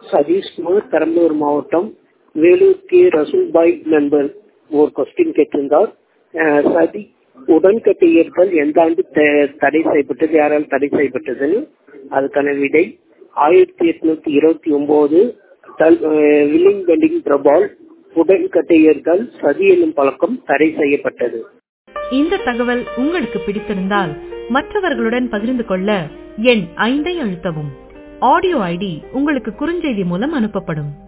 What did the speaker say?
சதீஷ்குமார் பெரம்பலூர் மாவட்டம் வேலூர் கே ரசூல்பாய் நண்பர் ஒரு கொஸ்டின் கேட்டிருந்தார் அஹ், சதி உடன்கட்டையர்கள் எந்த ஆண்டு த- தடை செய்யப்பட்டது யாரால் தடை செய்யப்பட்டதுன்னு அதுக்கான விடை ஆயிரத்தி எட்நூத்தி இருபத்தி ஒன்பது வில்லிங் பெண்டிங் பிரபால் உடன்கட்டையர்கள் சதி என்னும் பழக்கம் தடை செய்யப்பட்டது இந்த தகவல் உங்களுக்கு பிடித்திருந்தால் மற்றவர்களுடன் பகிர்ந்து கொள்ள எண் ஐந்தை அழுத்தவும் ஆடியோ ஐடி உங்களுக்கு குறுஞ்செய்தி மூலம் அனுப்பப்படும்